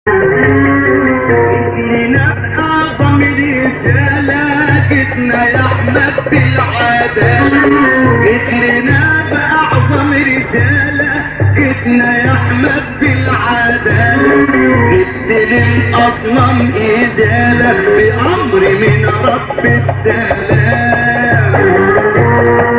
لنا أعظم رسالة جتنا يا أحمد بالعدالة جيت لنا بأعظم رسالة جتنا يا أحمد بالعدالة جبت للأصنام إزالة بأمر من رب السلام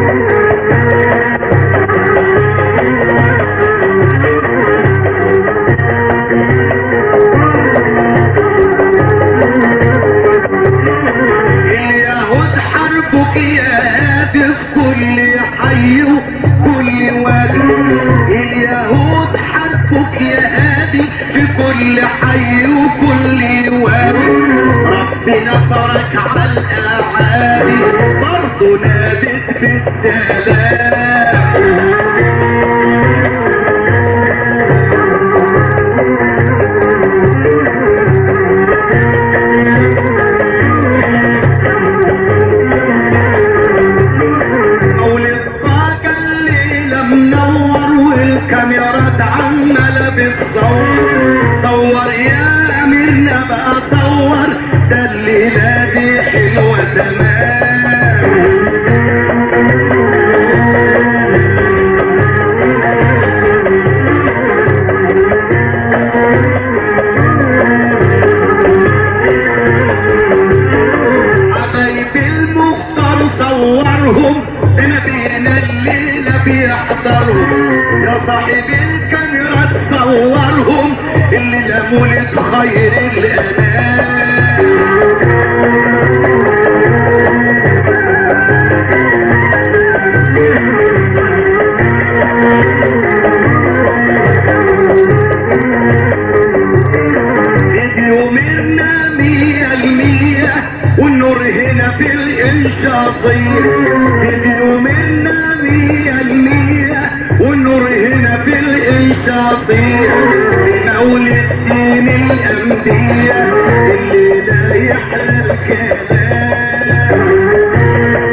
اليهود حربك يا هادي في كل حي وكل وادي اليهود حربك يا هادي في كل حي وكل وادي ربنا نصرك على الاعادي برضه نادت بالسلام مولد طاقة الليلة منور والكاميرات عمالة بتصور صور يا أميرنا بقى صور ده الليلة دي حلوة تمام حبايب المختار صورهم نبينا الليلة بيحضرهم يا صاحب الكاميرا تصورهم الليلة مولد خير الأنام فيديو منا مية المية والنور هنا في الإنشاصية فيديو منا مية المية والنور هنا في الإنشاصية مولد سين الأنبياء اللي لا يحلى الكلام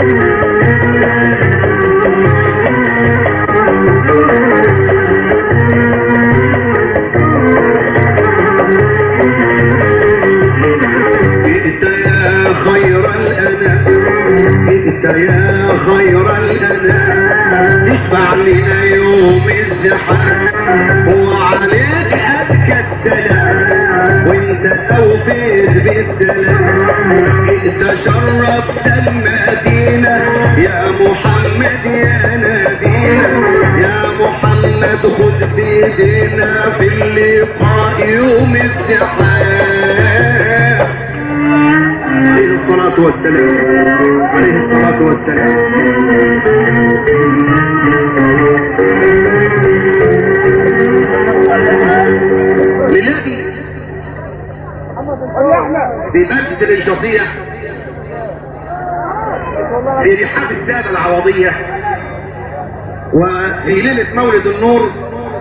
جئت يا خير الأنام جئت يا خير الأنام تشفع لنا يوم الزحام وعليك أزكى السلام وانت توفيت بالسلام جئت شرفت المدينة يا محمد يا نبينا يا محمد خذ بيدنا في اللقاء يوم الزحام عليه الصلاة والسلام عليه الصلاة والسلام ميلادي في مسجد الإنشاصية في رحاب السادة العوضية وفي ليلة مولد النور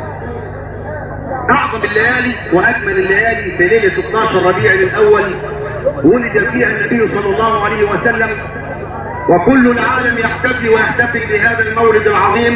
أعظم الليالي وأجمل الليالي في ليلة 12 ربيع الأول ولد فيها النبي صلى الله عليه وسلم وكل العالم يحتفي ويحتفل بهذا المولد العظيم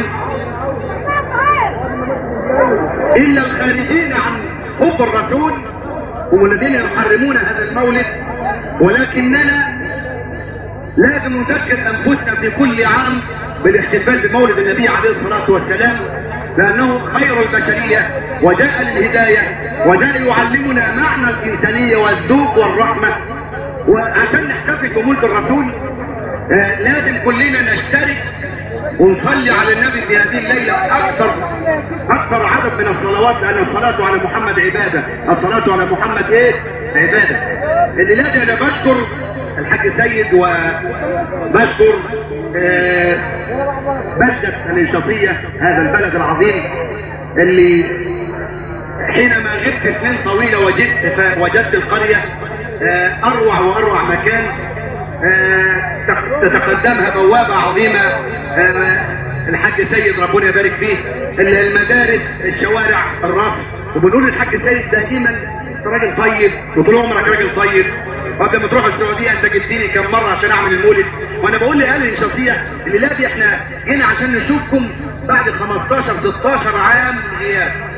إلا الخارجين عن حب الرسول هم الذين يحرمون هذا المولد ولكننا لازم نذكر أنفسنا في كل عام بالاحتفال بمولد النبي عليه الصلاة والسلام لأنه خير البشرية وجاء للهداية وجاء يعلمنا معنى الإنسانية والذوق والرحمة وعشان نحتفل بمولد الرسول آه لازم كلنا نشترك ونصلي على النبي في هذه الليلة أكثر أكثر عدد من الصلوات لأن الصلاة على محمد عبادة الصلاة على محمد إيه؟ عبادة الليلة أنا بشكر الحاج سيد وبشكر آه بلدة الإنشاصية هذا البلد العظيم اللي حينما غبت سنين طويلة وجدت وجدت القرية آه أروع وأروع مكان آه تتقدمها بوابة عظيمة آه الحاج سيد ربنا يبارك فيه المدارس الشوارع الرصف وبنقول للحاج سيد دائما انت راجل طيب وطول عمرك راجل طيب وقبل ما تروح السعوديه انت جبتني كم مره عشان اعمل المولد وانا بقول لاهل الانشاصيه الليله دي احنا هنا عشان نشوفكم بعد 15 16 عام غياب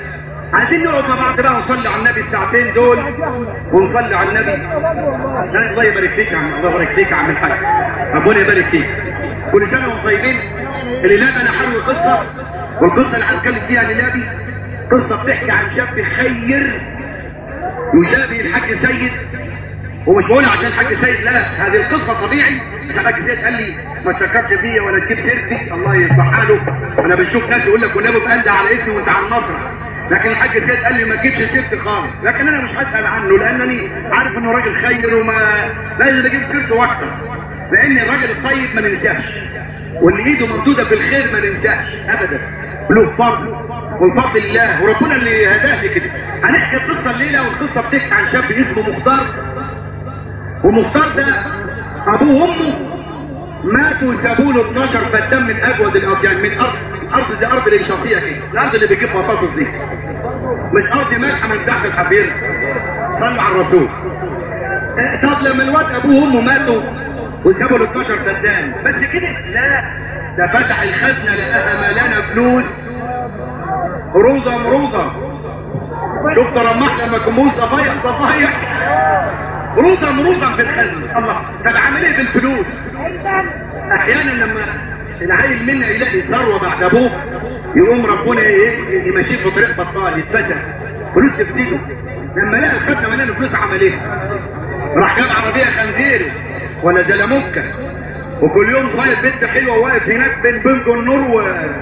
عايزين نقعد مع بعض بقى ونصلي على النبي الساعتين دول ونصلي على النبي لا الله يبارك فيك يا عم الله يبارك فيك يا عم الحاج ربنا يبارك فيك كل سنه وانتم طيبين الليله انا حلو قصه والقصه اللي هتكلم فيها الليله دي قصه بتحكي عن شاب خير يشابه الحاج سيد ومش بقول عشان الحاج سيد لا هذه القصه طبيعي الحاج سيد قال لي ما تشكرش فيا ولا تجيب سيرتي الله يصلح حاله انا بنشوف ناس يقول لك والنبي بقلد على اسمي وانت على المسرح لكن الحاج سيد قال لي ما تجيبش سيرتي خالص لكن انا مش هسال عنه لانني عارف انه راجل خير وما لازم اجيب سيرته اكتر لان الراجل الطيب ما ننساش واللي ايده ممدوده في الخير ما ننساش ابدا له فضل والفضل لله وربنا اللي هداه لكده هنحكي القصه الليله والقصه بتحكي عن شاب اسمه مختار ومختار ده ابوه وامه ماتوا سابوا له 12 فدان من اجود الارض يعني من ارض ارض زي ارض الانشاصيه كده الارض اللي بيجيب بطاطس دي مش ارض مالحه من تحت الحبير صلوا على الرسول آه، طب لما الواد ابوه وامه ماتوا وسابوا له 12 فدان بس كده لا ده فتح الخزنه لقاها ملانه فلوس روزه مروزه شفت رماح لما كمون صفايح صفايح روزه مروزه في الخزنه الله طب عامل ايه بالفلوس احيانا لما العيل منا يلاقي ثروه بعد ابوه يقوم ربنا ايه يمشيه في طريق بطال يتفتح فلوس تفسده لما لقى الخزنه مليانه فلوس عمل ايه؟ راح جاب عربيه خنزير ولا زلموكه وكل يوم صايد بنت حلوه واقف هناك بين بنج النور و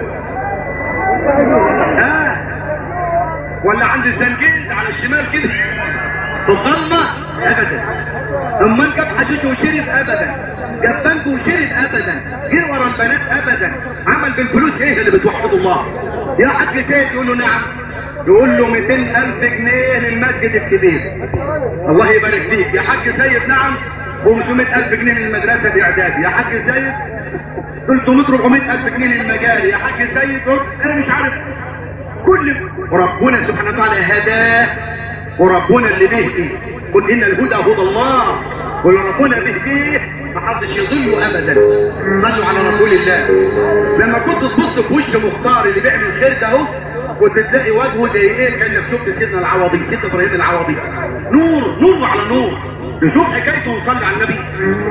آه. ولا عند الزنجيز على الشمال كده تقلمة ابدا امال جاب حشيش وشرب ابدا جاب بنك وشرب ابدا جه ورا البنات ابدا عمل بالفلوس ايه اللي بتوحد الله يا حاج سيد يقول له نعم يقول له 200000 جنيه للمسجد الكبير الله يبارك فيك يا حاج سيد نعم و500000 جنيه للمدرسه الاعدادي يا حاج سيد 300 400000 جنيه للمجال يا حاج سيد انا مش عارف كل وربنا سبحانه وتعالى هداه وربنا اللي بيهدي قل ان الهدى هدى الله واللي ربنا بيهديه محدش يضله ابدا صلوا على رسول الله لما كنت تبص في وش مختار اللي بيعمل الخير ده اهو كنت تلاقي وجهه زي ايه كان شفت سيدنا العوضي سيدنا ابراهيم العوضي نور نور على نور نشوف حكايته ونصلي على النبي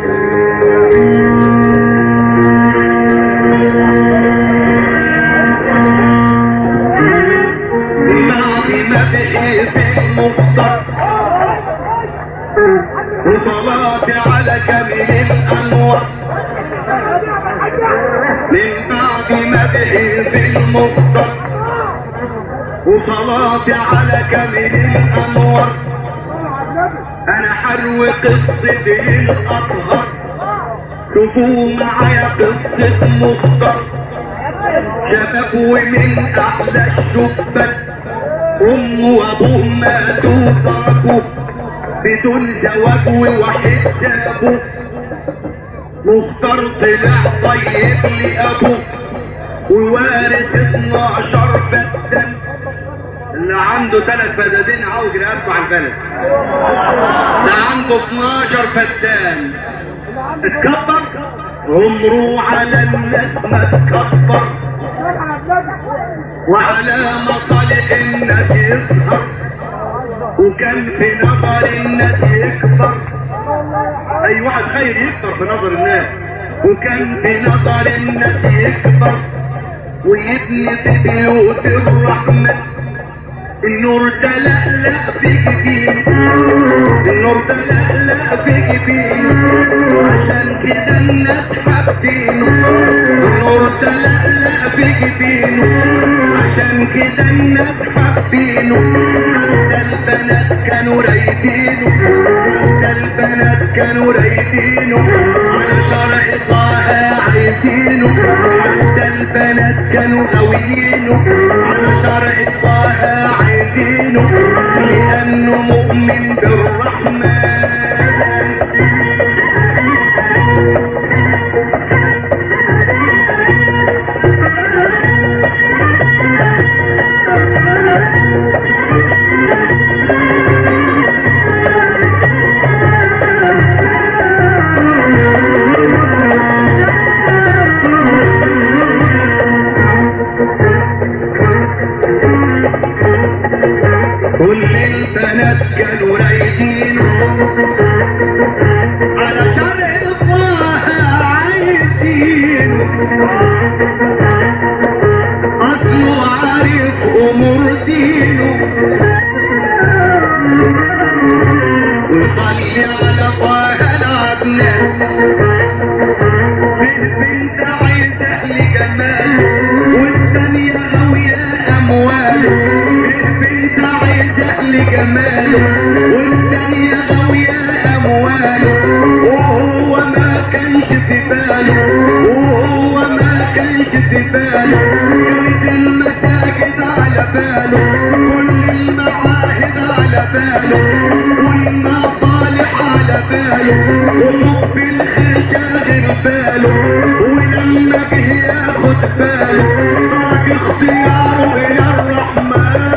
بعد ما بقي في المختار وصلاتي على كامل الانوار من بعد ما بقي في المختار وصلاتي على كامل الانوار انا حروي قصتي الاطهر شوفوا معايا قصة مختار شباب ومن احلى الشبان امه وابوه ماتوا تركوه بدون زواج وواحد سابوه مختار طلع طيب لابوه ووارث 12 فدان اللي عنده ثلاث فدادين عاوز يرفع البلد ده عنده 12 فدان اتكبر عمره على الناس ما اتكبر وعلى مصالح الناس يسهر وكان في نظر الناس يكبر اي واحد خير يكبر في نظر الناس وكان في نظر الناس يكبر ويبني في بيوت الرحمن النور تلألأ في جبينه النور تلألأ في جبينه عشان كده الناس حابينه النور تلألأ في جبينه عشان كده الناس حابينه ده البنات كانوا رايدينه ده البنات كانوا رايدينه على شرع طه عايزينه ده البنات كانوا غاويينه على شرع طه عايزينه لأنه مؤمن بالرحمن البنات كانوا رايدينه على شرع الله عايزينه اصله عارف امور دينه وصلي على طه العدنان البنت عايزة لجمال والثانية غاوية أموال البنت عايزة لجمال والثانية غاوية أموال وهو ما كانش في باله وهو ما كانش في باله كانت المساجد على باله كل المعاهد على باله والمصالح على باله وحب الخير شاغل باله ولما جه ياخد باله ترك اختياره الى الرحمن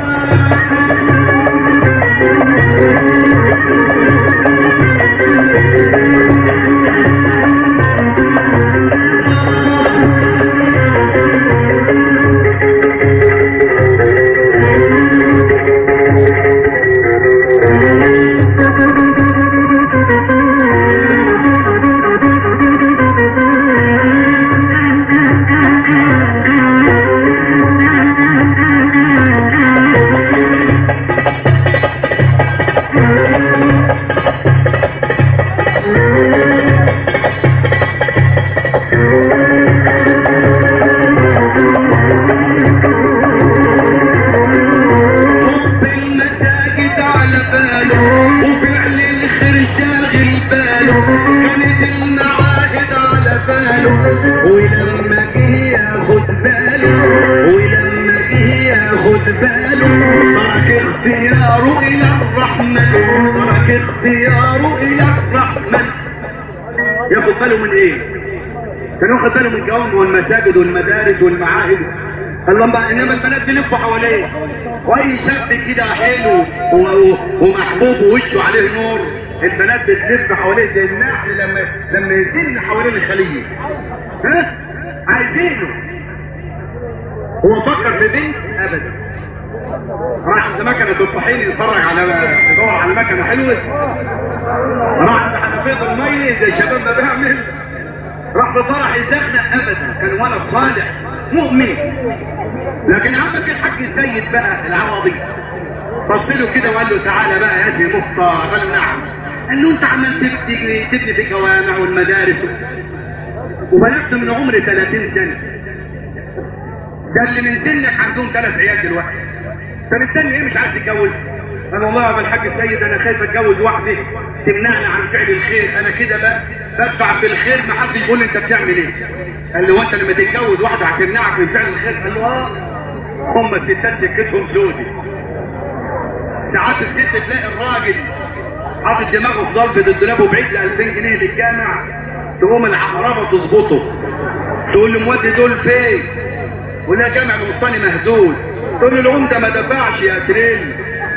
حب المساجد على باله وفعل الخير شاغل باله كانت المعاهد على باله ولما جه ياخد باله ولما جه ياخد باله ترك اختياره الى الرحمن ترك اختياره الى الرحمن ياخد باله من ايه؟ كان واخد باله من الجوامع والمساجد والمدارس والمعاهد قال لهم بقى انما البنات بيلفوا حواليه واي شاب كده حلو و- و- ومحبوب ووشه عليه نور البنات بتلف حواليه زي النحل لما لما يزن حوالين الخليه ها عايزينه هو فكر في بنت ابدا راح عند مكنة الطحين يتفرج على يدور على مكنة حلوة راح عند حنفية المية زي شباب ما بيعمل راح بفرح يزخنق ابدا كان ولد صالح مؤمن لكن عمك الحاج السيد بقى العوضي بص له كده وقال له تعالى بقى يا سي مختار قال له نعم قال له انت عمال تبني تبني في الجوامع والمدارس وبلغت من عمري 30 سنه ده اللي من سنك عندهم ثلاث عيال دلوقتي طب الثاني ايه مش عايز تتجوز؟ قال والله يا ابو الحاج السيد انا خايف اتجوز واحده تمنعني عن فعل الخير انا كده بقى بدفع في الخير ما حدش يقول لي انت بتعمل ايه؟ قال له وانت لما تتجوز واحده هتمنعك من فعل الخير؟ قال له اه هم الستات سكتهم سودي ساعات الست تلاقي الراجل حاطط دماغه في ضربة الدولاب وبعيد ل 2000 جنيه للجامع تقوم العقربه تظبطه تقول له مودي دول فين؟ ولا جامع الوسطاني مهدود تقول له العمده ما دفعش يا تريل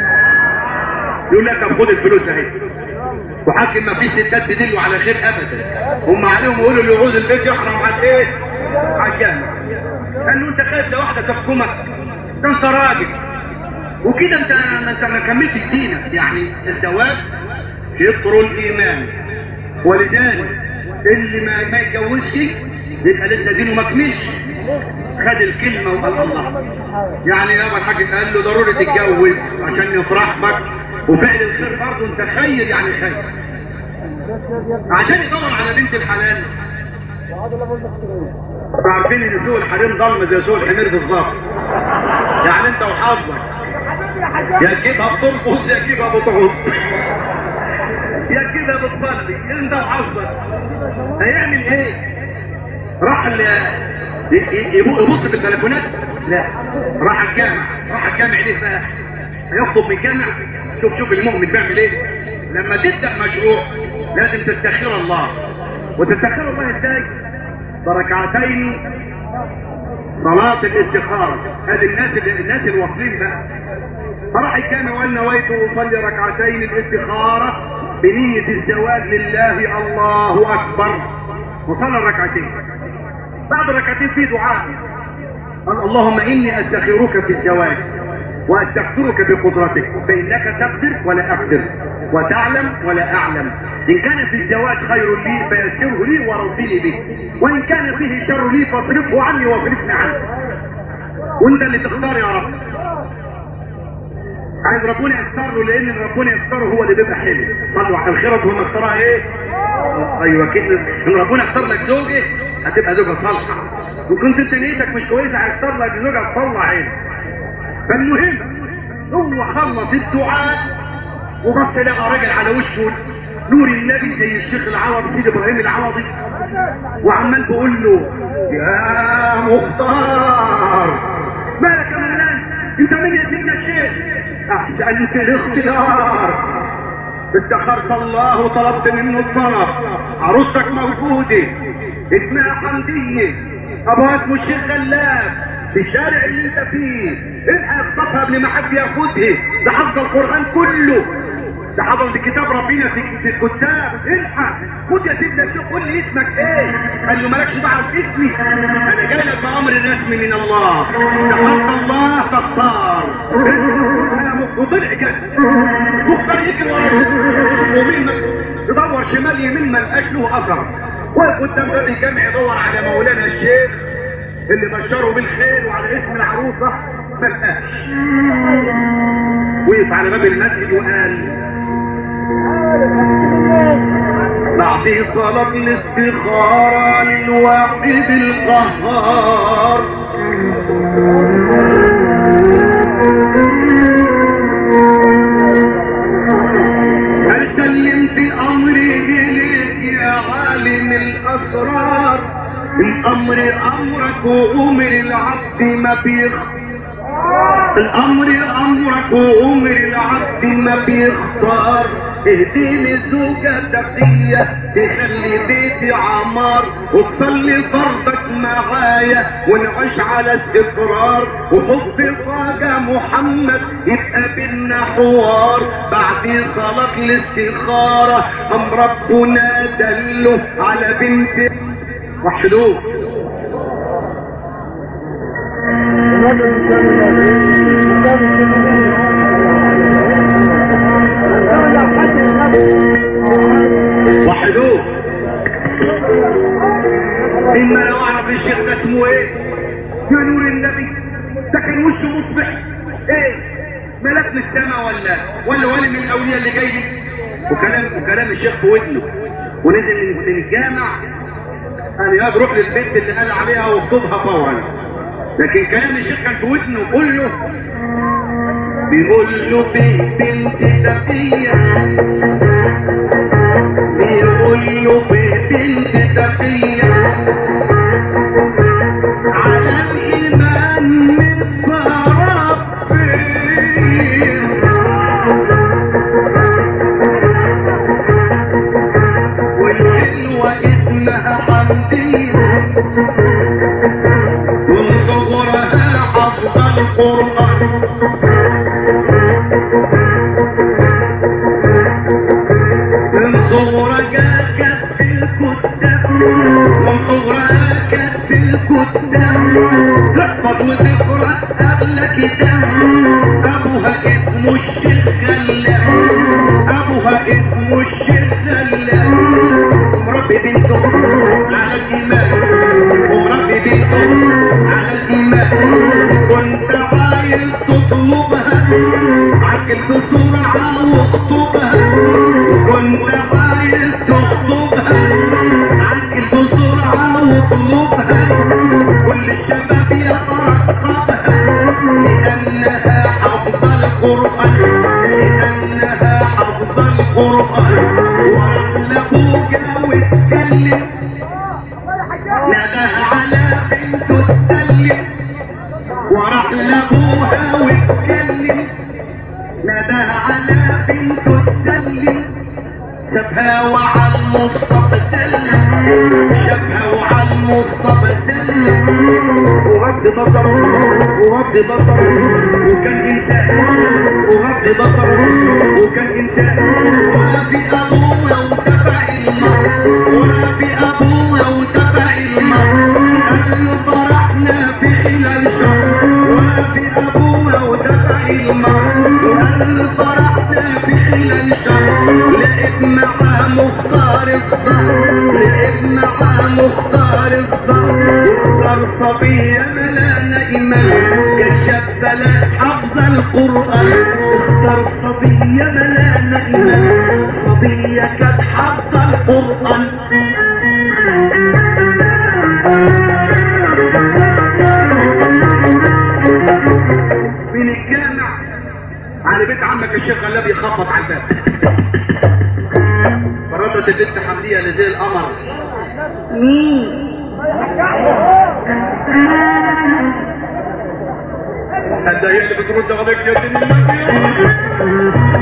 يقول لك طب خد الفلوس اهي وحاكم ما فيش ستات تدلوا على خير ابدا هم عليهم يقولوا اللي يعوز البيت يحرم على ايه؟ على الجامع قال له انت خايف ده واحده تحكمك ده انت راجل وكده انت ما انت ما كملتش دينك يعني الزواج يطر الايمان ولذلك اللي ما ما يتجوزش يبقى لسه دينه ما كملش خد الكلمه وقال الله يعني يابا الحاج قال له ضروري تتجوز عشان يفرح بك وفعل الخير برضه انت خير يعني خير عشان يدور على بنت الحلال عارفين ان سوق الحريم ضلمه زي سوق الحمير بالظبط يعني انت وحظك يا تجيبها بترقص يا تجيبها بتعض يا تجيبها بتصلي انت وحظك هيعمل ايه؟ راح ال- ي- ي- يبص في التليفونات لا راح الجامع راح الجامع ليه بقى؟ هيخطب من الجامع شوف شوف المؤمن بيعمل ايه؟ لما تبدا مشروع لازم تستخير الله وتستخير الله ازاي؟ بركعتين صلاة الاستخارة هذه الناس اللي الناس الواصلين بقى فراح الجامع وقال نويت اصلي ركعتين الاستخارة بنية الزواج لله الله اكبر وصلى الركعتين بعد ركعتين في دعاء قال اللهم اني استخيرك في الزواج واستغفرك بقدرتك فانك تقدر ولا اقدر وتعلم ولا اعلم ان كان في الزواج خير لي فيسره لي ورضني به وان كان فيه شر لي فاصرفه عني واصرفني عنه وانت اللي تختار يا رب عايز ربنا يختار له لان ربنا يختاره هو اللي بيبقى حلو طلع على الخيرة هو اختارها ايه ايوه كده ان ربنا اختار لك زوجه هتبقى زوجه صالحه وكنت انت نيتك مش كويسه هيختار لك زوجه تطلع عينك فالمهم هو خلص الدعاء وبص لقى راجل على وشه نور النبي زي الشيخ العوضي سيدي ابراهيم العوضي وعمال بيقول له يا مختار مالك يا ملان انت مين يا سيدنا الشيخ احسنت الاختيار استخرت الله وطلبت منه الطلب عروستك موجوده اسمها حمديه ابوها اسمه الشيخ غلاب في الشارع اللي انت فيه الحق اخطفها قبل ما حد ياخدها ده حفظ القران كله ده حفظ كتاب ربنا في في الكتاب الحق خد يا سيدنا الشيخ قول لي اسمك ايه قال له مالكش دعوه باسمي انا جاي لك بامر رسمي من الله تحط الله تختار انا وطلع كده مختار يجري ورا ومين يدور شمال يمين ما لقاش له اثر واقف قدام باب الجامع يدور على مولانا الشيخ اللي بشره بالخير وعلى اسم العروسه ما لقاش وقف على باب المسجد وقال بعد صلاة الاستخارة للواحد القهار هل سلمت امري اليك يا عالم الاسرار الامر امرك وامر العبد ما بيخ الامر امرك وامر العبد ما بيختار اهديني زوجة تقية تخلي بيتي عمار وتصلي فرضك معايا ونعيش على استقرار وحب طاقة محمد يبقى بينا حوار بعد صلاة الاستخارة ام ربنا دله على بنت وحدوه وحدوه إما لو أعرف الشيخ ده اسمه إيه يا نور النبي ده كان وشه مصبح إيه ملاك من السماء ولا ولا ولي من الأولياء اللي جاي لي وكلام وكلام الشيخ في ودنه ونزل من من الجامع قال يا روح للبنت اللي قال عليها واكتبها فورا لكن كلام الشيخ كان في ودنه كله بيقول له في بنت تقية بيقول له في بنت تقية على الإيمان متربية والحلوة اسمها حمدية من صغرها حفظ القرآن من صغرك كف الكتاب من صغرك كف الكتاب تحفظ وتقرا قبل كتاب ابوها اسمه الشيخ غلاب ابوها اسمه الشيخ غلاب مربي بنته على الايمان ومربي بنته على الايمان كنت عايز تطلبها عجل بسرعه واخطبها كنت عايز تخطبها عجل بسرعه واطلبها كل الشباب يترقبها لانها حافظه القران لانها حافظه القران وعلقوك واتكلم ناداها على بنته تسلم وراح لابوها واتكلم ناداها على بنته تسلم شافها وعلى المصطفى سلم شافها وعلى المصطفى سلم وغض بصره وغض بصره وكان انسان وغض بصره وكان انسان ولا في ابوه وتبع الماء ولا في ابوه وتبع الماء قال له فرحنا في خلال شهر ولا في ابوه وتبع الماء على الشر لقيت معاه مختار الصبر لقيت معاه مختار الصبر مختار صبية ملانا إيمان كشف بلا حفظ القرآن اختار صبية ملانا إيمان صبية كانت حافظة القرآن من الجامع على بيت عمك الشيخ غلاب يخبط على الباب فردت البنت حمدية لزي القمر مين انت هي اللي بترد عليك يا سيدي النبي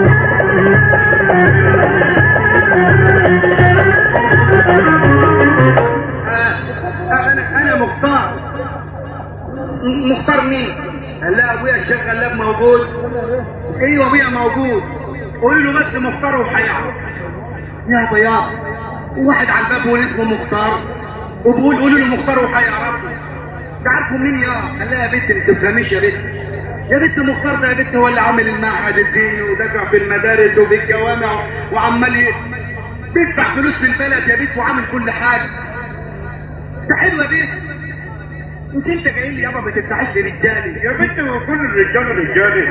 آه، انا انا مختار م- مختار مين؟ قال لا ابويا الشيخ غلاب موجود ايوه ابويا موجود قولي له بس مختار وهيعرف يا بياض واحد على الباب بيقول اسمه مختار وبقول قولي له مختار وهيعرفه تعرفوا مين يا قال لها يا بنت ما تفهميش يا بنت يا بنت مختار ده يا بنت هو اللي عامل المعهد الديني ودافع في المدارس وفي الجوامع وعمال ي- بيدفع فلوس في البلد يا بنت وعامل كل حاجه ده حلو يا بنت انت انت جاي لي يابا ما تفتحش رجالي يا بنت هو كل الرجاله رجالي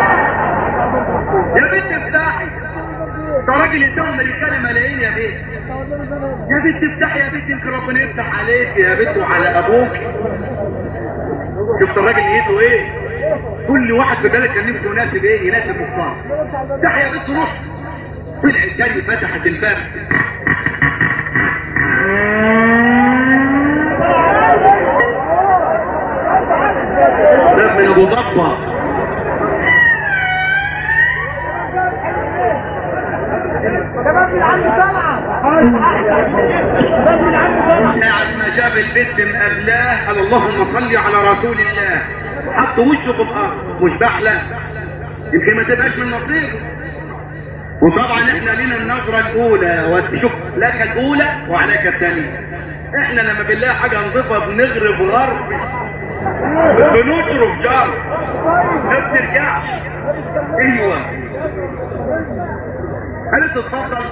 يا بنت افتحي ده راجل يدوم رجاله ملايين يا بنت يا بنت افتحي يا بنت يمكن ربنا يفتح عليك يا بنت وعلى ابوك شفت الراجل نيته ايه كل واحد في بالك كان نفسه يناسب ايه يناسب مختار افتحي يا بنت روح طلعت تاني فتحت الباب باب من ابو ضبه شباب من عند سبعة شباب من عند سبعة ساعة ما شاف البنت مقابلاه قال اللهم صل على رسول الله حط وشه في الارض مش بحلة يمكن ما تبقاش من نصيبه وطبعا احنا لينا النظرة الاولى وشوف لك الاولى وعليك الثانية احنا لما بنلاقي حاجة نضيفها بنغرب غرب بنصرف جار ما بترجعش ايوه قالت اتفضل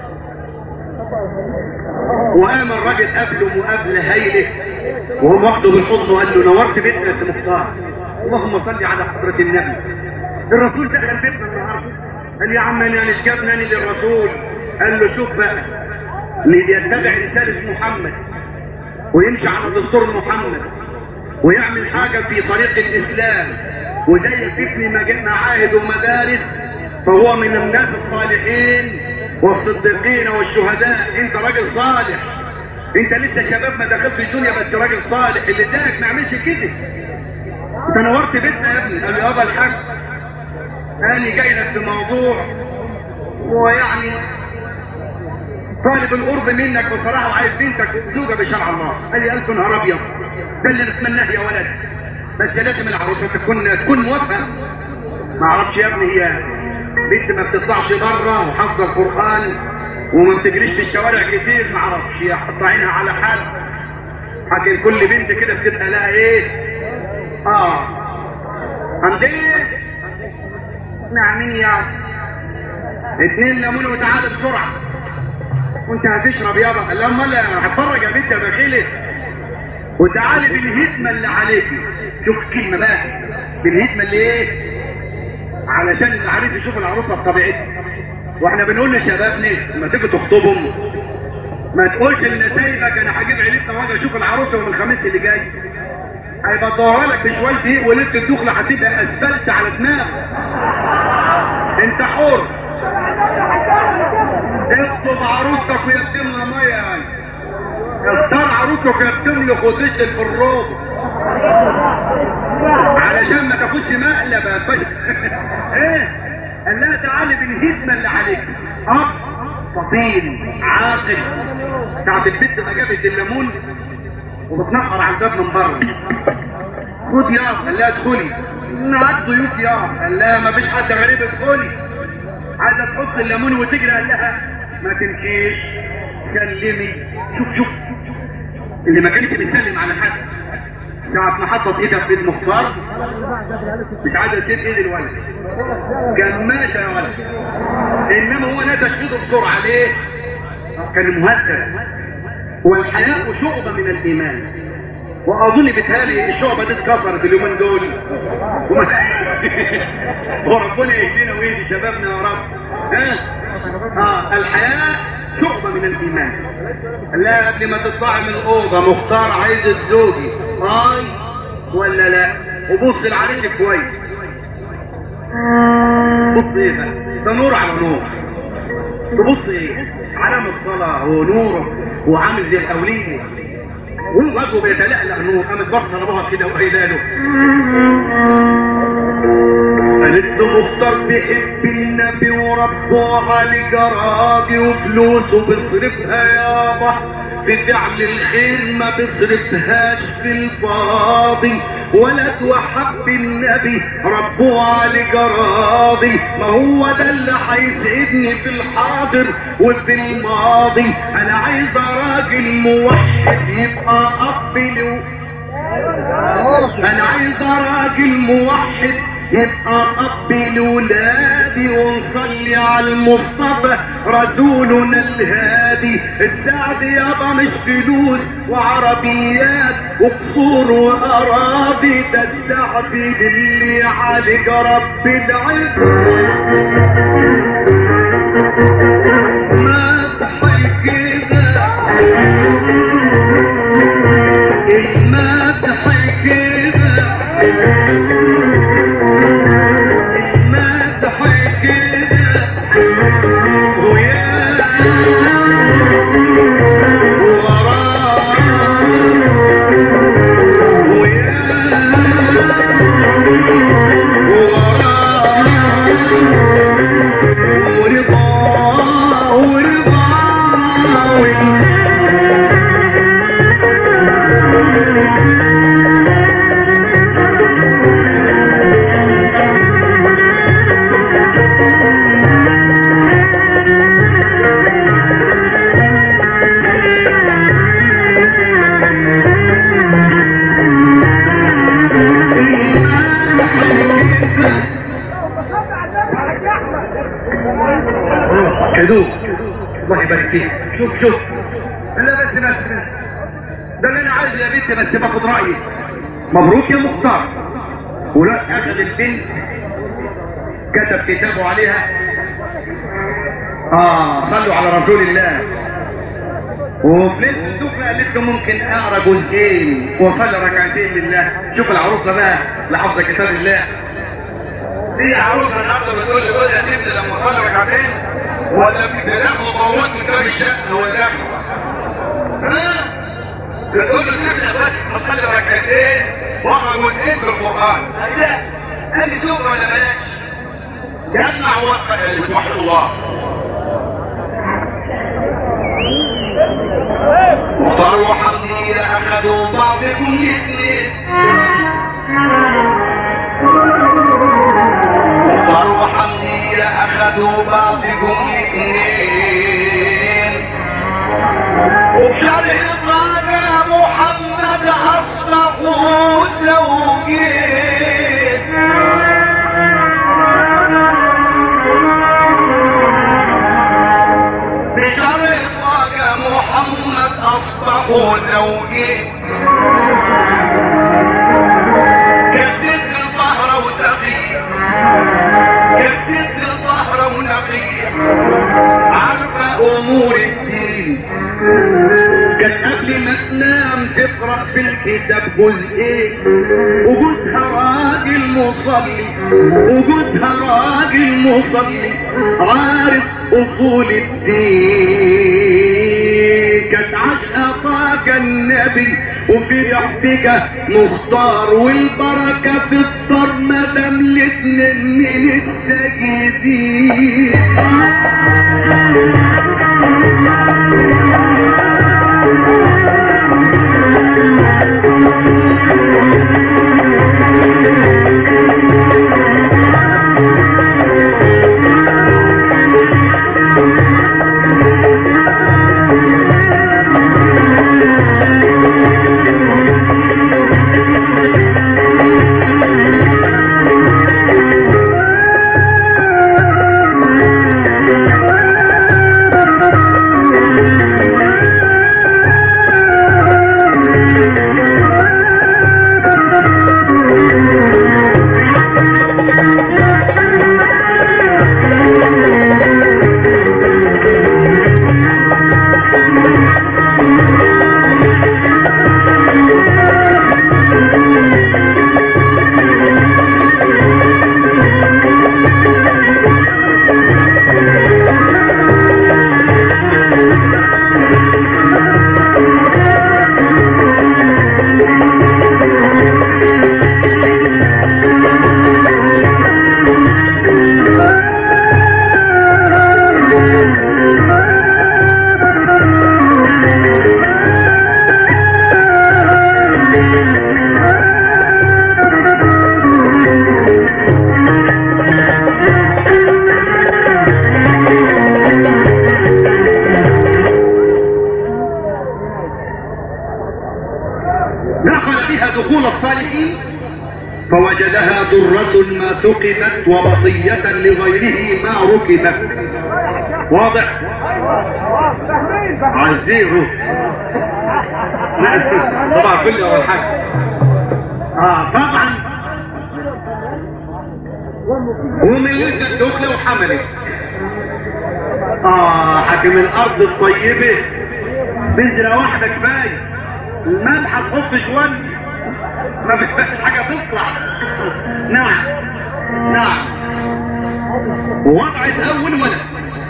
وقام الراجل قبله مقابله هايله وهم واخده بالحضن وقال له نورت بيتنا يا سي مختار اللهم صل على حضره النبي الرسول دخل بيتنا النهارده قال يا عم انا مش جابني للرسول قال له شوف بقى اللي يتبع رساله محمد ويمشي على دستور محمد ويعمل حاجه في طريق الاسلام وده يفتني مجا- معاهد ومدارس فهو من الناس الصالحين والصديقين والشهداء انت راجل صالح انت لسه شباب ما دخلت الدنيا بس راجل صالح اللي اداك ما يعملش كده انت نورت بيتنا يا ابني قال لي يابا الحاج انا جاي لك في موضوع ويعني طالب القرب منك بصراحه وعايز بنتك زوجه بشرع الله قال لي الف نهار ابيض ده اللي نتمناه يا ولد بس لازم العروسه تكون تكون موافقه ما اعرفش يا ابني هي بنت ما بتطلعش بره وحافظه القران وما بتجريش في الشوارع كتير ما اعرفش هي حاطه عينها على حال حكي كل بنت كده بتبقى لها ايه اه عندي نعم يا اتنين ليمون وتعالى بسرعه وانت هتشرب يابا قال لها امال هتفرج يا بنت يا بخيلة وتعالي بالهتمه اللي عليكي شوف كلمه بقى بالهتمه اللي ايه علشان العريس يشوف العروسه بطبيعتها واحنا بنقول لشبابنا لما تيجي تخطبهم ما تقولش ان سايبك انا هجيب عيلتنا واجي اشوف العروسه يوم الخميس اللي جاي هيبقى ظاهره لك بشويه دقيق وليله الدخله هتبقى اسفلت على دماغك انت حر اخطب عروستك ويقدم لها ميه يعني اختار عروسك ويقدم له خدش في الروب علشان ما تاخدش مقلب يا فشل ايه قال لها تعالي بالهدمه اللي عليك اب فطين عاقل ساعة البنت ما جابت الليمون وبتنقر على الباب من بره خد يا قال لها ادخلي معاك ضيوف يا قال لها ما فيش حد غريب ادخلي عايزه تحط الليمون وتجري قال لها ما تمشيش كلمي شوف شوف اللي ما كانش بيسلم على حد ساعة ما حطت ايدها في ايد مختار مش عايزة تسيب ايد الولد كان ماشي يا ولد انما هو نتش ايده بسرعة ليه؟ كان مهذب والحياء شعبة من الايمان واظن بتهالي الشعبة دي اتكسرت اليومين دول وما- وربنا يهدينا ويهدي شبابنا يا رب ها اه الحياة شعبة من الايمان لا قبل ما تطلع من الاوضه مختار عايز الزوجي هاي ولا لا وبص العريس كويس بص ايه بقى ده نور على نور تبص ايه علامة صلاة ونور وعامل زي الاولية ووجهه بيتلألأ نور قامت بصة لابوها كده وقايله له قالت له مختار بيحب النبي وربه على جرابي وفلوسه بيصرفها يابا في فعل الخير ما بيصرفهاش في الفاضي ولا توحب النبي ربه على جراضي ما هو ده اللي هيسعدني في الحاضر وفي الماضي انا عايز راجل موحد يبقى اب له انا عايز راجل موحد يبقى اب لولادي ونصلي على المصطفى رسولنا الهادي السعد يابا مش فلوس وعربيات وقصور واراضي ده السعد اللي عليك رب العز ما تحي كده المدح كده المدح كده ويا وراه ويا وراه ورضاه ورضاه كدوب الله يبارك فيك شوف شوف لا بس بس بس ده اللي انا عايزه يا بنتي بس باخد رايك مبروك يا مختار ولا اخذ البنت كتب كتابه عليها اه صلوا على رسول الله وفي ليله الدخله قالت له ممكن اقرا جزئين واصلي ركعتين لله شوف العروسه بقى لحفظ كتاب الله دي عروسه النهارده بتقول لي جوزها تبدا لما اصلي ركعتين ولا بكلام مطول من كتاب الشقه ولا ها بتقول له تبدا بس اصلي ركعتين واقرا جزئين في القران قال لا قال لي شوف ولا بلاش جمع وفق وحي الله وطلعوا حمدي اخذوا بعضكم الاثنين وطلعوا حمدي اخذوا بعضكم الاثنين وبشرح قال محمد اصبحوا زوجين بشرح قال محمد اصبحوا زوجين كسرت الظهر وتقي كسرت الظهر ونقي عارفة امور الدين كانت قبل ما تنام تقرا في الكتاب جزئين وجوزها راجل مصلي وجوزها راجل مصلي عارف اصول الدين كانت عشقة طاقة النبي وفي احتجة مختار والبركة في الطر مدام الاتنين من الساجدين وجدها درة ما ثقبت وبطية لغيره ما ركبت واضح فاهمين فاهمين عزيره طبعا كل اول حاجه اه طبعا ومن لسه الدخله وحملت اه حاكم الارض الطيبه بذره واحده كفايه الملح تحط شويه ما فيش حاجه تطلع نعم نعم ووضعت اول ولد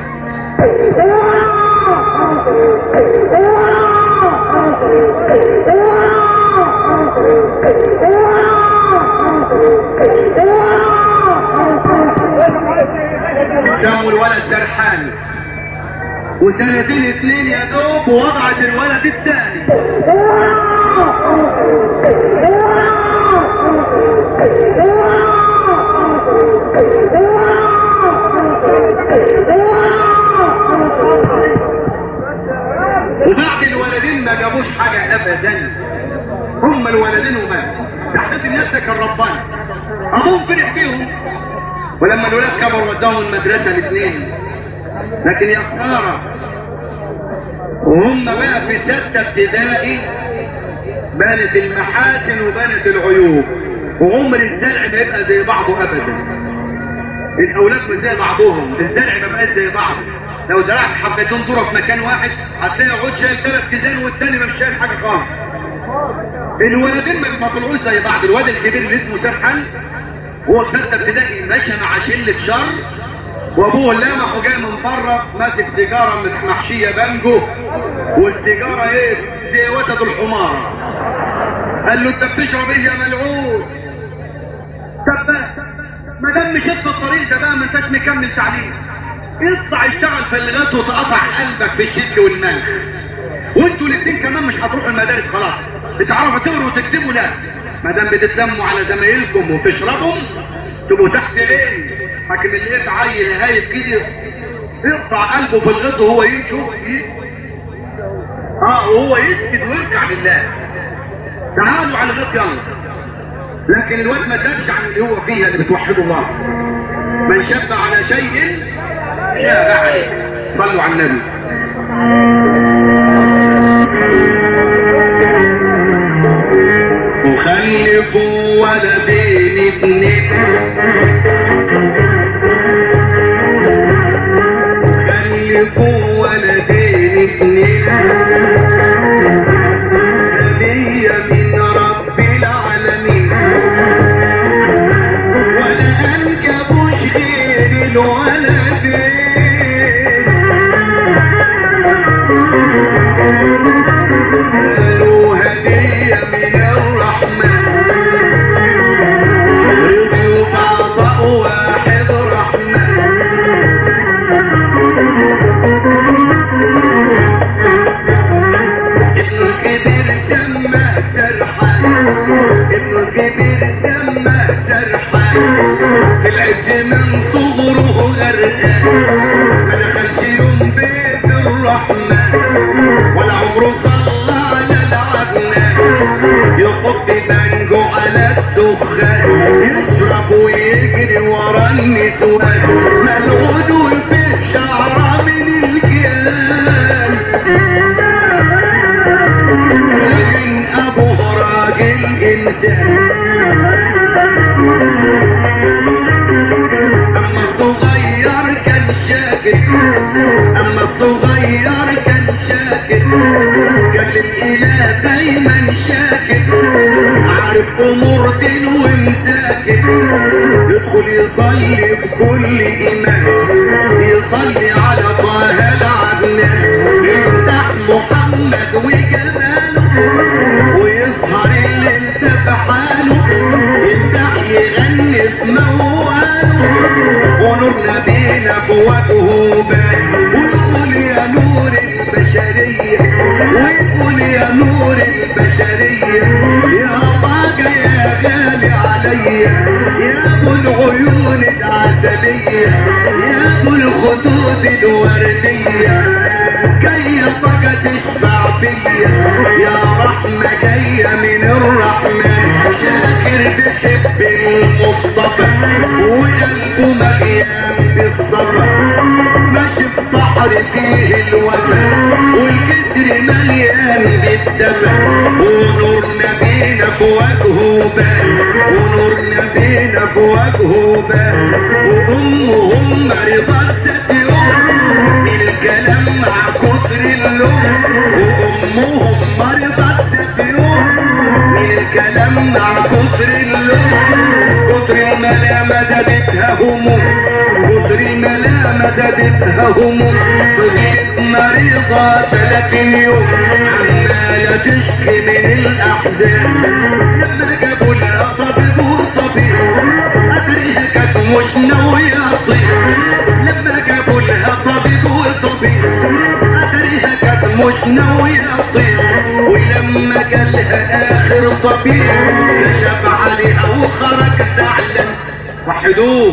سموا الولد سرحان وسنتين اتنين يا دوب ووضعت الولد الثاني وبعد الولدين ما جابوش حاجة ابدا هم الولدين وبس تحديد الناس ده كان ربنا ابوهم فرح بيهم ولما الولاد كبروا وداهم المدرسة الاثنين لكن يا خسارة وهم بقى في ستة ابتدائي بانت المحاسن وبانت العيوب وعمر الزرع ما يبقى زي بعضه ابدا الاولاد مش زي بعضهم الزرع ما بقاش زي بعض لو زرعت حبتين ذره في مكان واحد هتلاقي عود شايل ثلاث كيزان والتاني مش شايل حاجه خالص الولدين ما ما طلعوش زي بعض الواد الكبير اللي اسمه سرحان هو في سته ابتدائي ماشي مع شله شر وابوه لامح وجاي من بره ماسك سيجاره محشيه بانجو والسيجاره ايه زي وتد الحمار قال له انت بتشرب ايه يا ملعون طب بقى، ما دام مشيت في الطريق ده بقى ما انتش مكمل تعليم اطلع اشتغل في اللغات وتقطع قلبك في الشد والملح وانتوا الاثنين كمان مش هتروحوا المدارس خلاص بتعرفوا تقروا وتكتبوا لا ما دام بتتلموا على زمايلكم وتشربوا تبقوا تحت عين حاكم اللي لقيت عيل هايب كده يقطع قلبه في الغط وهو يشوف اه وهو يسكت ويرجع لله تعالوا على الغط يلا لكن الواد ما تابش عن اللي هو فيها اللي بتوحدوا الله من شب على شيء شاب عليه صلوا على النبي وخلفوا ولدين اتنين خلفوا ولدين اتنين هدية من رب العالمين ولا انجبوش غير الولدين قالوا هدية من الرحمن رضيوا بعض واحد رحمن ابن الكبير سمى سرحان ابن الكبير سمى سرحان في العز من صغره غرقان ما دخلش يوم بيت الرحمن ولا عمره صلى على العدنان يحط بانجو على الدخان يشرب ويجري ورا النسوان ملعون وفيه شعره من الجيران لكن ابوه راجل انسان اما الصغير كان شاكر اما الصغير كان شاكر كان للاله دايما شاكر عارف امور دين ومساكن يدخل يصلي بكل ايمان يصلي على طه العدنان يفتح محمد وجماله ويسهر الليل بحاله يفتح يغني في مواله ونور نبينا بوجهه بان ويقول يا نور البشرية ويقول يا نور البشرية يا طاقة يا غالي عليا يا ابو العيون العسلية يا ابو الخدود الوردية جاية طاقة تشفع فيا يا رحمة جاية من الرحمن شاكر بدر بيحب المصطفى وقلبه مليان بالصبر ماشي في بحر فيه الوفا والجسر مليان بالدفا ونور نبينا في وجهه بان ونور نبينا في وجهه بان وامهم رضا ستيهم الكلام مع كتر اللوم وامهم مرضت ستيهم الكلام مع كتر اللوم كتر الملامة زادتها هموم كتر الملامة زادتها هموم فضلت مريضة 30 يوم عمالة تشكي من الأحزان لما جابوا لها طبيب وطبيب أدريها كانت مش ناوية تطير لما جابوا لها طبيب وطبيب أدريها كانت مش ناوية تطير ولما جالها آخر طبيب كشف عليها وخرج زعلان وحدوه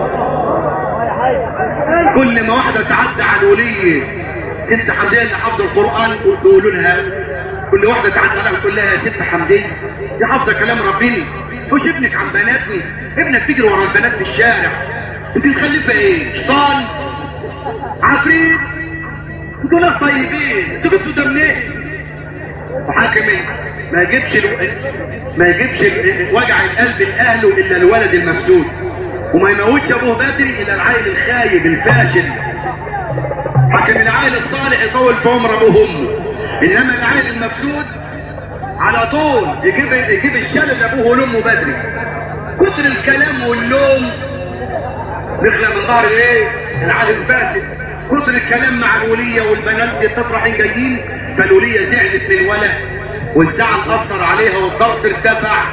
كل ما واحدة تعدى على الولية ست حمدية اللي حافظة القرآن يقولوا لها كل واحدة تعدى عليها تقول لها يا ست حمدية دي حافظة كلام ربنا خش ابنك عن بناتي ابنك بيجري ورا البنات في الشارع انت مخلفة ايه؟ شيطان عفريت انتوا ناس طيبين انتوا جبتوا ده منين؟ وحاكم ايه؟ ما يجيبش الو... ما يجيبش ال- وجع القلب لاهله الا الولد المفسود وما يموتش ابوه بدري الا العيل الخايب الفاشل حاكم العيل الصالح يطول في عمر ابوه وامه انما العيل المفسود على طول يجيب يجيب الشلل لابوه ولامه بدري كتر الكلام واللوم نخلى من ظهر ايه العيل الفاسد كتر الكلام مع الولية والبنات بتطرحين جايين فالولية زعلت من الولد والزعل اثر عليها والضغط ارتفع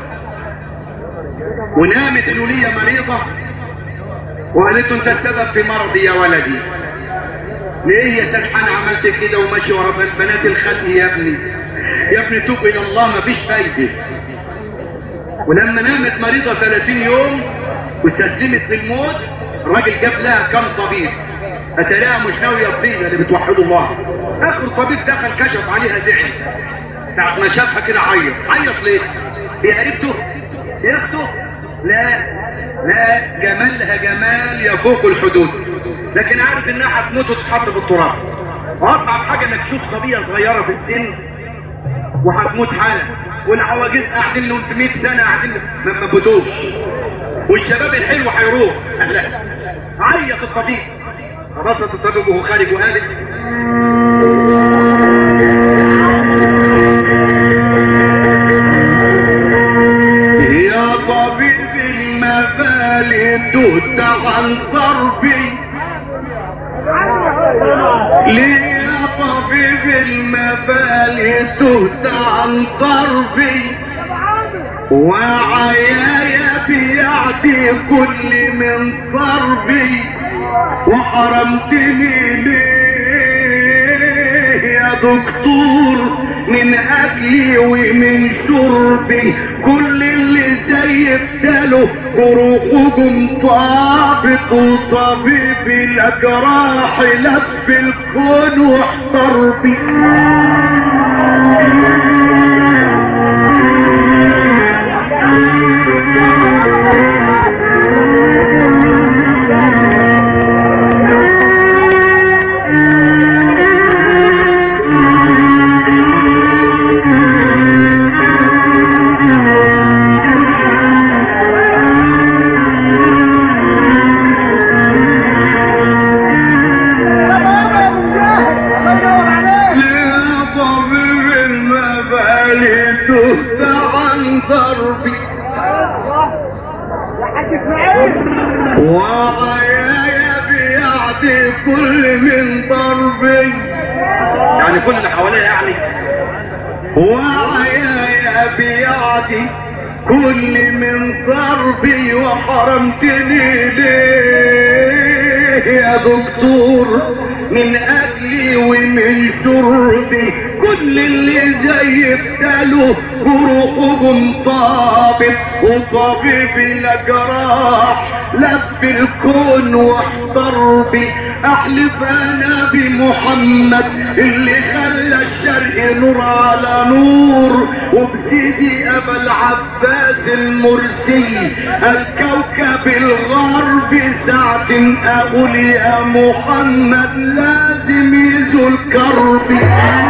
ونامت الولية مريضة وقالت له انت السبب في مرضي يا ولدي ليه يا سرحان عملت كده وماشي ورا بنات الخلق يا ابني يا ابني توب الى الله مفيش فايده ولما نامت مريضه 30 يوم واستسلمت للموت الراجل جاب لها كم طبيب اتلاقيها مش ناويه تطير اللي بتوحدوا الله اخر طبيب دخل كشف عليها زعل ساعة ما شافها كده عيط عيط ليه؟ هي قريبته؟ هي اخته؟ لا لا جمالها جمال يفوق الحدود لكن عارف انها هتموت وتتحط في التراب واصعب حاجه انك تشوف صبيه صغيره في السن وهتموت حالا والعواجيز قاعدين لهم 100 سنه قاعدين ما ما موتوش والشباب الحلو هيروح لا عيط الطبيب رصت الطبيب وهو خارج وقالت يا طبيب المبالي تهت عن ضربي ليه يا طبيب المبالي تهت عن ضربي وعيايا بيعدي كل من ضربي وحرمتني ليه يا دكتور من اكلي ومن شربي كل اللي زي بداله جروحهم طابق وطبيب الاجراح لف الكون واحتر بي يا طبيب المبالي تهت عن ضربي يا حاج اسماعيل وعيايا بيعدي كل من ضربي يعني كل اللي حواليا يعني وعيايا بيعدي كل من ضربي وحرمتني ليه يا دكتور من اكلي ومن شربي وكل اللي زي بداله جروحهم طابت وطبيب الجراح لف الكون واحضر بي احلف انا بمحمد اللي خلى الشرق نور على نور وبسيدي ابا العباس المرسي الكوكب الغرب ساعة اقول يا محمد لازم يزول كربي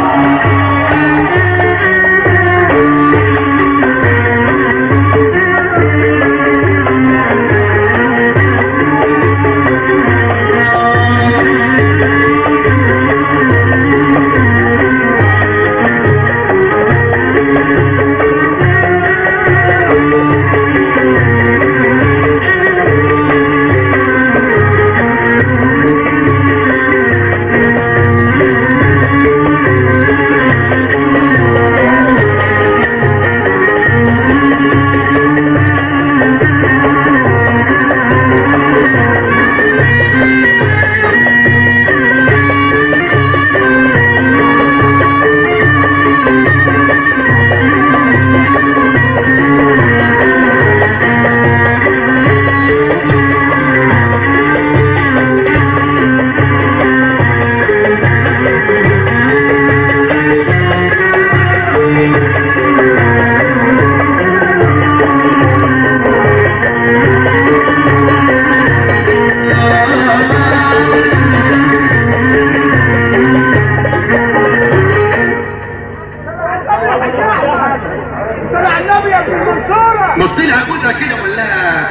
طلع النبي يا ابن المنصورة بص لها جوزها كده ولا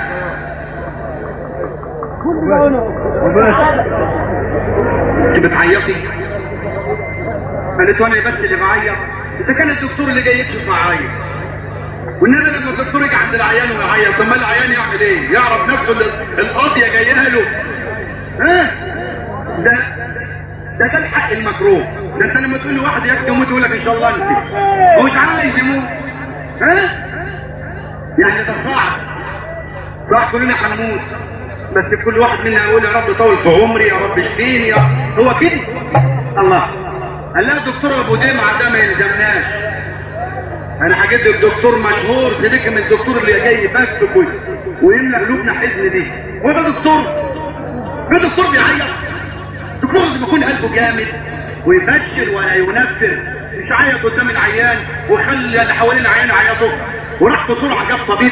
انت بتعيطي قالت وانا بس اللي بعيط ده كان الدكتور اللي جاي يكشف معايا والنبي لما الدكتور يجي عند العيان ويعيط طب ما العيان يعمل ايه؟ يعرف نفسه ان القاضيه جايه له ها؟ ده ده ده الحق المكروه ده انت لما تقول لواحد يا يموت يقول لك ان شاء الله انت هو مش عايز يموت ها؟ يعني ده صعب صح كلنا هنموت بس كل واحد منا يقول يا رب طول في عمري يا رب اشفيني يا هو كده الله قال لها دكتور ابو دمعه ده ما يلزمناش انا هجيب لك دكتور مشهور سيبك من الدكتور اللي جاي يبكك وي- ويملى قلوبنا حزن دي هو ده دكتور ده دكتور بيعيط دكتور لازم يكون قلبه جامد ويبشر ولا ينفر مش عيط قدام العيان وخلي اللي حوالين العيان يعيطوا وراح بسرعه جاب طبيب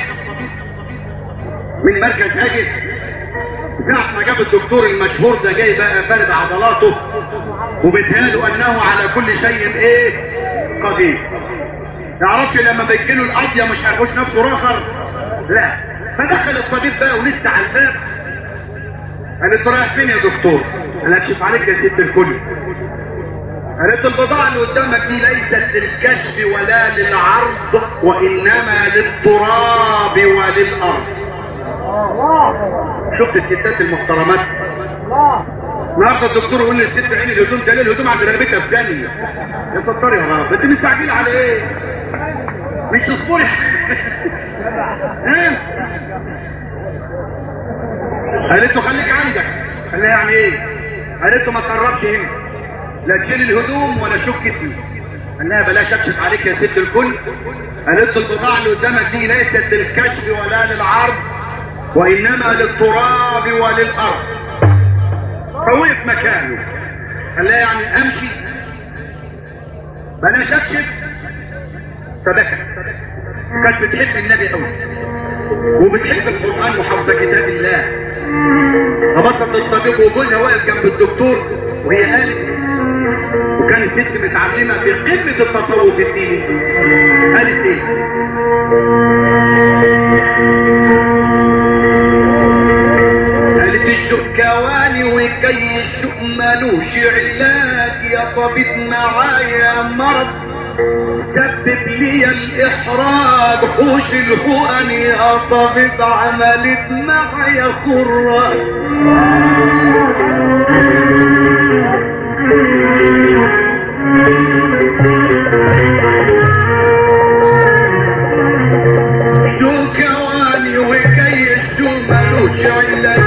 من مركز اجل ساعة ما جاب الدكتور المشهور ده جاي بقى فارد عضلاته وبيتهيأله انه على كل شيء ايه قدير تعرفش لما بيجيله القضية مش هيخش نفسه رخر لا فدخل الطبيب بقى ولسه على الباب قالت له رايح فين يا دكتور؟ قال اكشف عليك يا ست الكل قالت البضاعة اللي قدامك دي ليست للكشف ولا للعرض وإنما للتراب وللأرض شفت الستات المحترمات النهارده الدكتور يقول للست عين الهدوم ده ليه الهدوم عند رقبتها في ثانيه يا ستار يا رب انت مستعجل على ايه؟ مش تصبري ها؟ قالت له خليك عندك قال لها يعني ايه؟ قالت له ما تقربش هنا لا تشيل الهدوم ولا شك اسمي قال لها بلاش اكشف عليك يا ست الكل قالت له البضاعه اللي قدامك دي ليست للكشف ولا للعرض وانما للتراب وللارض فوقف مكانه قال لها يعني امشي بلاش اكشف فبكى كانت بتحب النبي قوي وبتحب القران وحافظه كتاب الله فبسط الطبيب وجوزها واقف جنب الدكتور وهي قالت وكانت ست متعلمه في قمه التصوف الديني قالت ايه؟ قالت الشكواني وكي الشوق مالوش علاج يا طبيب معايا مرض سبب لي الاحراج حوش الهوان يا طبيب عملت معايا خراج شكواني وكي الشوق مالوش علاج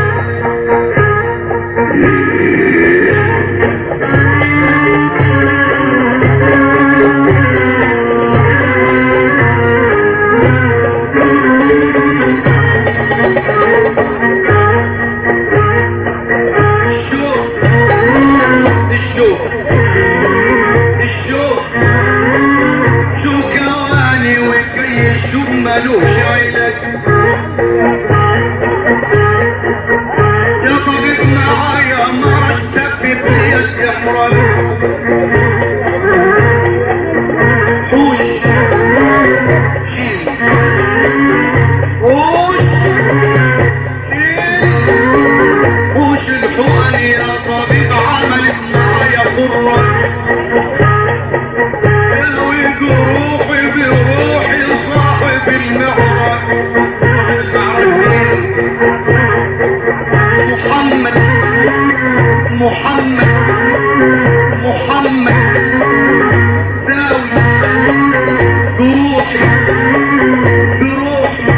امرك حوش شيل حوش شيل حوش الحقن يا طبيب عملت معايا قرة داوي جروحي بروحي صاحب المعرك المعرك محمد محمد محمد داوي جروحي بروحي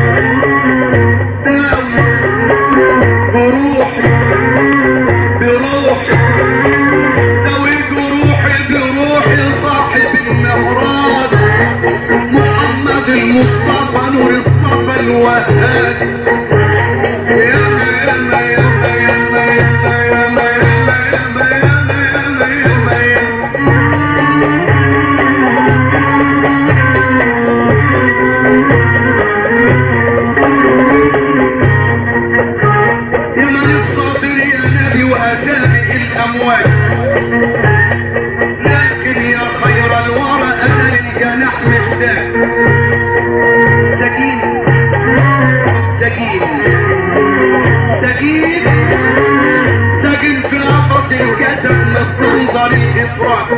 داوي جروحي بروحي داوي جروحي بروحي صاحب المعراج محمد المصطفى نور الصفا الوهاب ياما ياما ياما ياما ياما ياما ياما ياما ياما ياما ياما ياما يا من الصابر يا نبي وأسابق الأموال لكن يا خير الورى أنا للجناح محتاج سكين سكين سكين سكين في قفص الجسد مستنظر الإفراط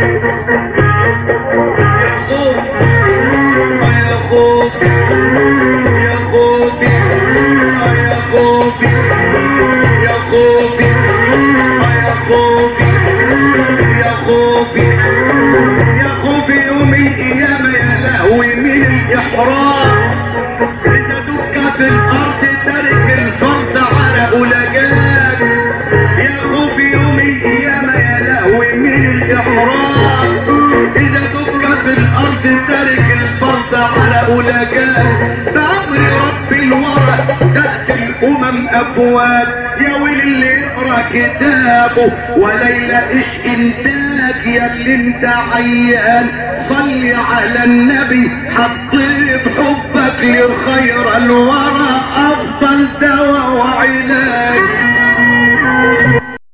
يا خوف يا خوف يا خوفي يا خوفي يا خوفي يا خوفي يا خوفي يا خوفي يوم القيامة يا لهوي من الإحرام إذا دكت الأرض ترك الفرد على أولجات يا خوفي يوم القيامة يا لهوي من الإحرام إذا دكت الأرض ترك الفرد على أولجات بأمر رب الورى تأتي الأمم أفواج يا ويل اللي يقرا كتابه وليلى إيش إنتاج يا اللي أنت عيان صلي على النبي حطيت حبك لخير الورى أفضل دواء وعلاج